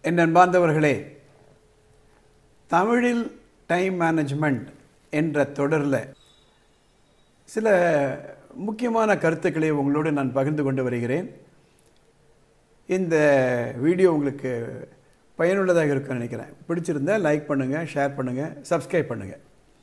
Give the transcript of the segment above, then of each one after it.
என் அன்பார்ந்தவர்களே தமிழில் time management என்ற தொடரில் சில முக்கியமான கருத்துக்களை உங்களோடு நான் பகிர்ந்து கொண்டு வருகிறேன் இந்த வீடியோ உங்களுக்கு பயனுள்ளதாக இருக்கும்னு நினைக்கிறேன் பிடிச்சிருந்தா லைக் பண்ணுங்கள் ஷேர் பண்ணுங்கள் சப்ஸ்கிரைப் பண்ணுங்கள்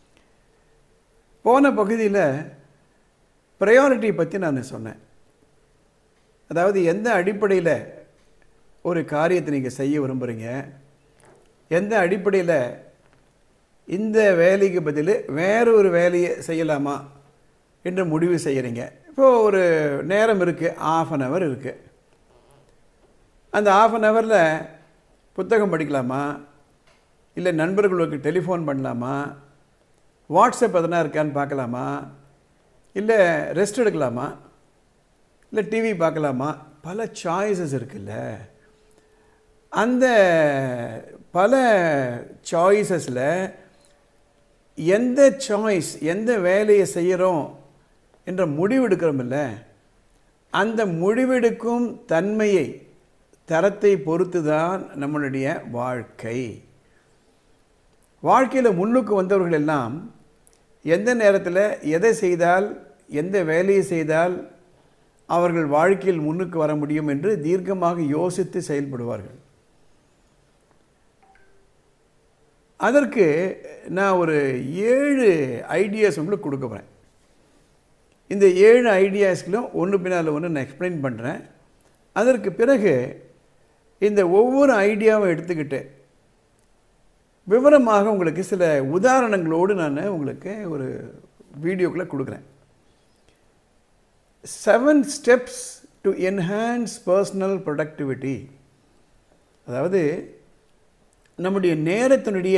போன பகுதியில் ப்ரையாரிட்டி பற்றி நான் சொன்னேன் அதாவது எந்த அடிப்படையில் ஒரு காரியத்தை நீங்கள் செய்ய விரும்புகிறீங்க எந்த அடிப்படையில் இந்த வேலைக்கு பதில் வேற ஒரு வேலையை செய்யலாமா என்று முடிவு செய்கிறீங்க இப்போது ஒரு நேரம் இருக்குது ஆஃப் அன் ஹவர் இருக்குது அந்த ஆஃப் அன் ஹவரில் புத்தகம் படிக்கலாமா இல்லை நண்பர்களுக்கு டெலிஃபோன் பண்ணலாமா வாட்ஸ்அப் எதனா இருக்கான்னு பார்க்கலாமா இல்லை ரெஸ்ட் எடுக்கலாமா இல்லை டிவி பார்க்கலாமா பல சாய்ஸஸ் இருக்குல்ல அந்த பல சாய்ஸஸில் எந்த சாய்ஸ் எந்த வேலையை செய்கிறோம் என்ற முடிவெடுக்கிறோமில்ல அந்த முடிவெடுக்கும் தன்மையை தரத்தை பொறுத்து தான் நம்மளுடைய வாழ்க்கை வாழ்க்கையில் முன்னுக்கு வந்தவர்கள் எல்லாம் எந்த நேரத்தில் எதை செய்தால் எந்த வேலையை செய்தால் அவர்கள் வாழ்க்கையில் முன்னுக்கு வர முடியும் என்று தீர்க்கமாக யோசித்து செயல்படுவார்கள் அதற்கு நான் ஒரு ஏழு ஐடியாஸ் உங்களுக்கு கொடுக்க போகிறேன் இந்த ஏழு ஐடியாஸ்களும் ஒன்று பின்னால் ஒன்று நான் எக்ஸ்பிளைன் பண்ணுறேன் அதற்கு பிறகு இந்த ஒவ்வொரு ஐடியாவும் எடுத்துக்கிட்டு விவரமாக உங்களுக்கு சில உதாரணங்களோடு நான் உங்களுக்கு ஒரு வீடியோக்குள்ளே கொடுக்குறேன் seven steps to enhance personal productivity அதாவது நம்முடைய நேரத்தினுடைய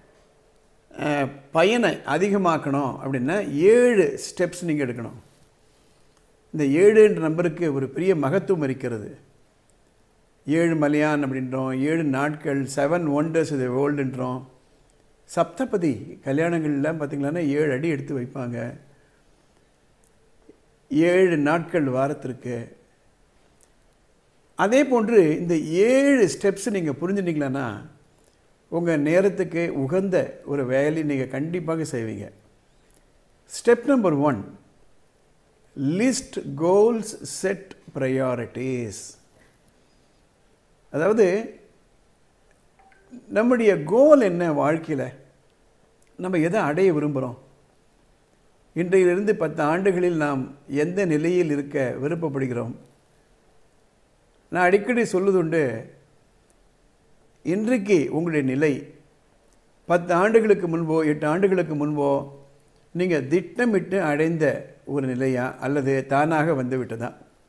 பயனை அதிகமாக்கணும் அப்படின்னா ஏழு ஸ்டெப்ஸ் நீங்கள் எடுக்கணும் இந்த ஏழுன்ற நம்பருக்கு ஒரு பெரிய மகத்துவம் இருக்கிறது ஏழு மலையான் அப்படின்றோம் ஏழு நாட்கள் செவன் ஒண்டர்ஸ் இது வேர்ல்டுன்றோம் சப்தபதி கல்யாணங்கள்லாம் பார்த்திங்களான்னா ஏழு அடி எடுத்து வைப்பாங்க ஏழு நாட்கள் வாரத்திற்கு அதே போன்று இந்த ஏழு ஸ்டெப்ஸ் நீங்கள் புரிஞ்சுட்டீங்களான்னா உங்கள் நேரத்துக்கு உகந்த ஒரு வேலையை நீங்கள் கண்டிப்பாக செய்வீங்க step number one list goals set priorities அதாவது நம்முடைய கோல் என்ன வாழ்க்கையில் நம்ம எதை அடைய விரும்புகிறோம் இன்றையிலிருந்து பத்து ஆண்டுகளில் நாம் எந்த நிலையில் இருக்க விருப்பப்படுகிறோம் நான் அடிக்கடி சொல்லுதுண்டு இன்றைக்கு உங்களுடைய நிலை பத்து ஆண்டுகளுக்கு முன்போ எட்டு ஆண்டுகளுக்கு முன்போ நீங்கள் திட்டமிட்டு அடைந்த ஒரு நிலையா அல்லது தானாக வந்து விட்டதா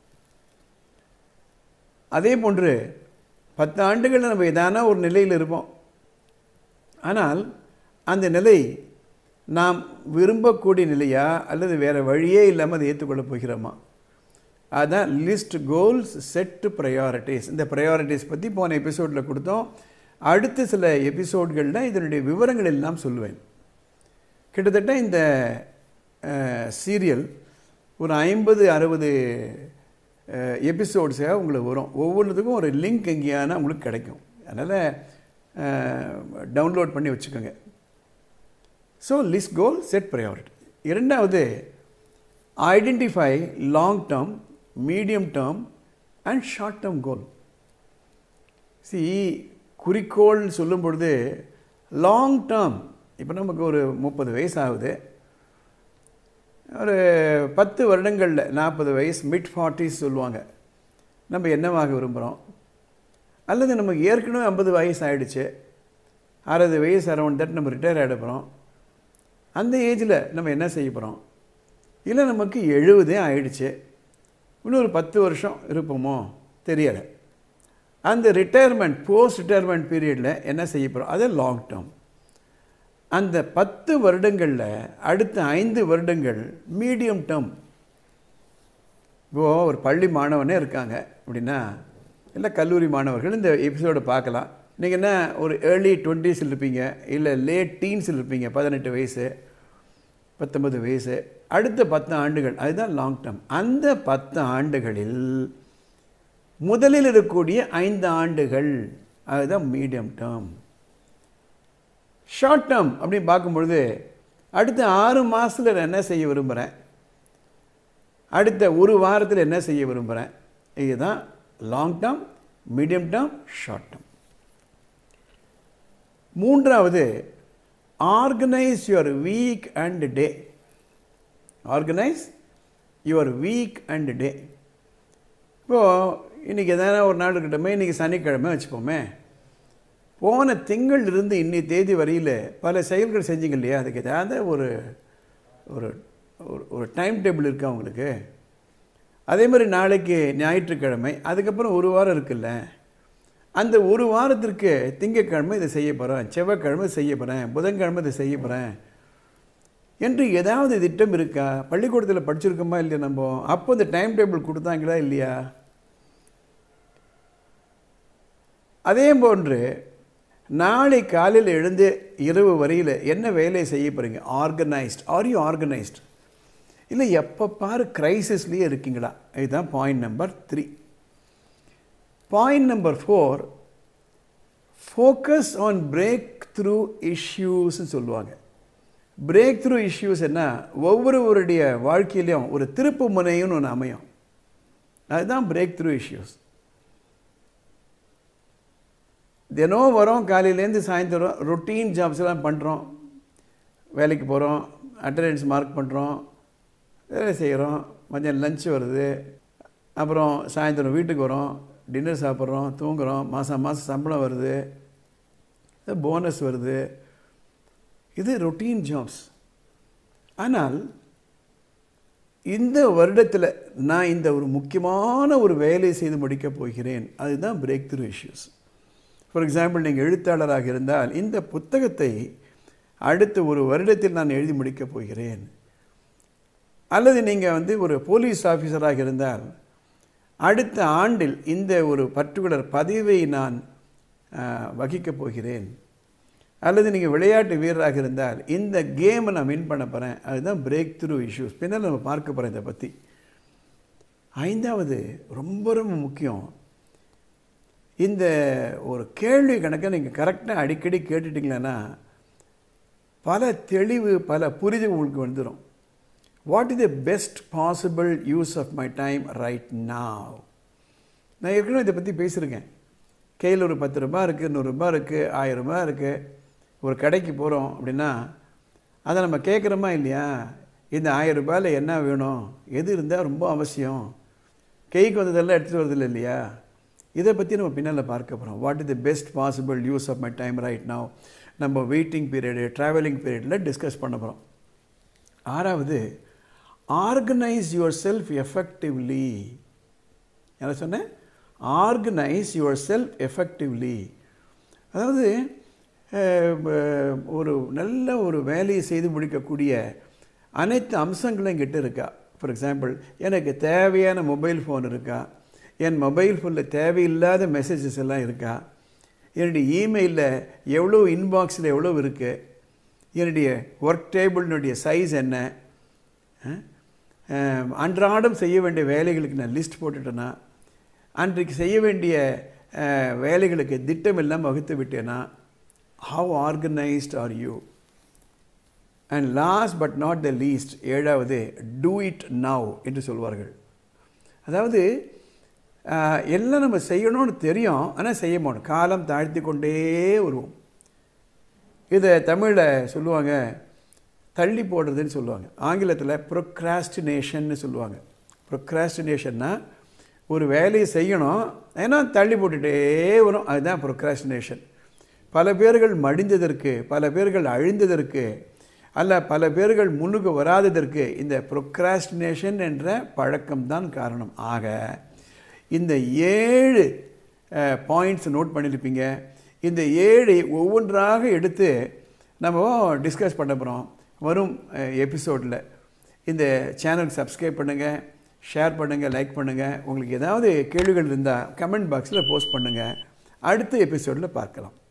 அதே போன்று பத்து ஆண்டுகளில் நம்ம எதான ஒரு நிலையில் இருப்போம் ஆனால் அந்த நிலை நாம் விரும்பக்கூடிய நிலையா அல்லது வேறு வழியே இல்லாமல் அதை ஏற்றுக்கொள்ள போகிறோமா அதுதான் லிஸ்ட் கோல்ஸ் செட் ப்ரையாரிட்டிஸ் இந்த ப்ரையாரிட்டிஸ் பற்றி போன எபிசோடில் கொடுத்தோம் அடுத்த சில எபிசோட்களில் இதனுடைய விவரங்கள் எல்லாம் சொல்லுவேன் கிட்டத்தட்ட இந்த சீரியல் ஒரு ஐம்பது அறுபது எபிசோட்ஸாக உங்களுக்கு வரும் ஒவ்வொன்றுத்துக்கும் ஒரு லிங்க் எங்கேயான உங்களுக்கு கிடைக்கும் அதனால் டவுன்லோட் பண்ணி வச்சுக்கோங்க so list goal set priority இரண்டாவது identify long term medium term and short term goal சி குறிக்கோள் சொல்லும் பொழுது லாங் டேர்ம் இப்போ நமக்கு ஒரு முப்பது வயசு ஆகுது ஒரு பத்து வருடங்களில் நாற்பது வயசு மிட் ஃபார்ட்டிஸ் சொல்லுவாங்க நம்ம என்னவாக விரும்புகிறோம் அல்லது நமக்கு ஏற்கனவே ஐம்பது வயசு ஆகிடுச்சு அறுபது வயசு அரௌண்ட் தட் நம்ம ரிட்டையர் ஆகிட போகிறோம் அந்த ஏஜில் நம்ம என்ன செய்ய போகிறோம் இல்லை நமக்கு எழுபதே ஆயிடுச்சு இன்னொரு பத்து வருஷம் இருப்போமோ தெரியலை அந்த ரிட்டையர்மெண்ட் போஸ்ட் ரிட்டையர்மெண்ட் பீரியடில் என்ன செய்ய போகிறோம் அது லாங் டேர்ம் அந்த பத்து வருடங்களில் அடுத்த ஐந்து வருடங்கள் மீடியம் டேர்ம் இப்போது ஒரு பள்ளி மாணவனே இருக்காங்க அப்படின்னா இல்லை கல்லூரி மாணவர்கள் இந்த எபிசோடை பார்க்கலாம் நீங்கள் என்ன ஒரு ஏர்லி டுவெண்ட்டீஸில் இருப்பீங்க இல்லை லேட் டீன்ஸில் இருப்பீங்க பதினெட்டு வயசு பத்தொன்பது வயசு அடுத்த பத்து ஆண்டுகள் அதுதான் லாங் டேர்ம் அந்த பத்து ஆண்டுகளில் முதலில் இருக்கக்கூடிய ஐந்து ஆண்டுகள் அதுதான் மீடியம் டேர்ம் ஷார்ட் டேர்ம் அப்படின்னு பார்க்கும்பொழுது அடுத்த ஆறு மாதத்தில் நான் என்ன செய்ய விரும்புகிறேன் அடுத்த ஒரு வாரத்தில் என்ன செய்ய விரும்புகிறேன் இதுதான் long term medium term short term மூன்றாவது organise your week and day organise your week and day இப்போது இன்றைக்கி எதனா ஒரு நாள் இருக்கட்டுமே இன்றைக்கி சனிக்கிழமை வச்சுப்போமே போன திங்கள் இருந்து இன்னி தேதி வரையில் பல செயல்கள் செஞ்சீங்க இல்லையா அதுக்கு ஏதாவது ஒரு ஒரு ஒரு ஒரு டைம் டேபிள் இருக்கா உங்களுக்கு அதே மாதிரி நாளைக்கு ஞாயிற்றுக்கிழமை அதுக்கப்புறம் ஒரு வாரம் இருக்குல்ல அந்த ஒரு வாரத்திற்கு திங்கட்கிழமை இதை செய்ய போகிறேன் செவ்வாய்க்கிழமை செய்ய போகிறேன் புதன்கிழமை இதை செய்ய போகிறேன் என்று ஏதாவது திட்டம் இருக்கா பள்ளிக்கூடத்தில் படிச்சிருக்கோமா இல்லையா நம்ம அப்போ இந்த டைம் டேபிள் கொடுத்தாங்களா இல்லையா அதே போன்று நாளை காலையில் எழுந்து இரவு வரையில் என்ன வேலையை செய்ய போகிறீங்க ஆர்கனைஸ்ட் ஆர் யூ ஆர்கனைஸ்ட் இல்லை எப்போ பாரு க்ரைசிஸ்லேயே இருக்கீங்களா இதுதான் point number three point number four focus on breakthrough இஷ்யூஸ்ன்னு சொல்லுவாங்க பிரேக் த்ரூ இஷ்யூஸ் என்ன ஒவ்வொருவருடைய வாழ்க்கையிலையும் ஒரு திருப்பு முனைன்னு ஒன்று அமையும் அதுதான் பிரேக் த்ரூ இஷ்யூஸ் தினம் வரோம் காலையிலேருந்து சாயந்தரம் ரொட்டீன் ஜாப்ஸ்லாம் பண்ணுறோம் வேலைக்கு போகிறோம் அட்டண்டன்ஸ் மார்க் பண்ணுறோம் வேலை செய்கிறோம் மதியம் லஞ்ச் வருது அப்புறம் சாயந்தரம் வீட்டுக்கு வரோம் டின்னர் சாப்பிட்றோம் தூங்குகிறோம் மாதம் மாதம் சம்பளம் வருது போனஸ் வருது இது ரொட்டீன் ஜாப்ஸ் ஆனால் இந்த வருடத்தில் நான் இந்த ஒரு முக்கியமான ஒரு வேலையை செய்து முடிக்கப் போகிறேன் அதுதான் breakthrough issues for example நீங்கள் எழுத்தாளராக இருந்தால் இந்த புத்தகத்தை அடுத்த ஒரு வருடத்தில் நான் எழுதி முடிக்கப் போகிறேன் அல்லது நீங்கள் வந்து ஒரு போலீஸ் ஆஃபீஸராக இருந்தால் அடுத்த ஆண்டில் இந்த ஒரு பர்டிகுலர் பதவியை நான் வகிக்கப் போகிறேன் அல்லது நீங்கள் விளையாட்டு வீரராக இருந்தால் இந்த கேமை நான் வின் பண்ண போகிறேன் அதுதான் பிரேக் த்ரூ இஷ்யூஸ் பின்னால் நம்ம பார்க்க போகிறோம் இதை பற்றி ஐந்தாவது ரொம்ப ரொம்ப முக்கியம் இந்த ஒரு கேள்வி கணக்கை நீங்கள் கரெக்டாக அடிக்கடி கேட்டுட்டிங்களன்னா பல தெளிவு பல புரிதல் உங்களுக்கு வந்துடும் what is the best possible use of my time right now நான் ஏற்கனவே இதை பற்றி பேசியிருக்கேன் கையில் ஒரு பத்து ரூபா இருக்குது நூறுரூபா இருக்குது ஆயிரம் ரூபாய் இருக்குது ஒரு கடைக்கு போகிறோம் அப்படின்னா அதை நம்ம கேட்குறோமா இல்லையா இந்த ஆயிரம் ரூபாயில் என்ன வேணும் எது இருந்தால் ரொம்ப அவசியம் கைக்கு வந்ததெல்லாம் எடுத்துகிட்டு வரதில்லை இல்லையா இதை பற்றி நம்ம பின்னால் பார்க்க போகிறோம் what is the best possible use of my time right now நம்ம வெயிட்டிங் பீரியடு ட்ராவலிங் பீரியடில் டிஸ்கஸ் பண்ண போகிறோம் ஆறாவது ஆர்கனைஸ் யுவர் செல்ஃப் எஃபெக்டிவ்லி என்ன சொன்னேன் ஆர்கனைஸ் யுவர் செல்ஃப் எஃபெக்டிவ்லி அதாவது ஒரு நல்ல ஒரு வேலையை செய்து முடிக்கக்கூடிய அனைத்து அம்சங்களும் என்கிட்ட இருக்கா ஃபார் எக்ஸாம்பிள் எனக்கு தேவையான மொபைல் ஃபோன் இருக்கா என் மொபைல் ஃபோனில் தேவையில்லாத மெசேஜஸ் எல்லாம் இருக்கா என்னுடைய இமெயிலில் எவ்வளோ இன்பாக்ஸில் எவ்வளோ இருக்குது என்னுடைய ஒர்க் டேபிளினுடைய சைஸ் என்ன அன்றாடம் செய்ய வேண்டிய வேலைகளுக்கு நான் லிஸ்ட் போட்டுட்டேன்னா அன்றைக்கு செய்ய வேண்டிய வேலைகளுக்கு திட்டம் எல்லாம் வகுத்து விட்டேன்னா how organised are you and last but not the least ஏழாவது டூ இட் நவ் என்று சொல்வார்கள் அதாவது எல்லாம் நம்ம செய்யணும்னு தெரியும் ஆனால் செய்ய மாட்டோம் காலம் தாழ்த்தி கொண்டே வருவோம் இதை தமிழில் சொல்லுவாங்க தள்ளி போடுறதுன்னு சொல்லுவாங்க ஆங்கிலத்தில் ப்ரொக்ராஸ்டினேஷன்னு சொல்லுவாங்க ப்ரொக்ராஸ்டினேஷன்னா ஒரு வேலையை செய்யணும் ஏன்னா தள்ளி போட்டுகிட்டே வரும் அதுதான் ப்ரொக்ராஸ்டினேஷன் பல பேர்கள் மடிந்ததற்கு பல பேர்கள் அழிந்ததற்கு அல்ல பல பேர்கள் முன்னுக்கு வராததற்கு இந்த ப்ரொக்ராஸ்டினேஷன் என்ற பழக்கம்தான் காரணம் ஆக இந்த ஏழு பாயிண்ட்ஸ் நோட் பண்ணியிருப்பீங்க இந்த ஏழை ஒவ்வொன்றாக எடுத்து நம்ம டிஸ்கஸ் பண்ண போகிறோம் வரும் எபிசோடில் இந்த சேனல் சப்ஸ்கிரைப் பண்ணுங்கள் ஷேர் பண்ணுங்கள் லைக் பண்ணுங்கள் உங்களுக்கு ஏதாவது கேள்விகள் இருந்தால் கமெண்ட் பாக்ஸில் போஸ்ட் பண்ணுங்கள் அடுத்த எபிசோடில் பார்க்கலாம்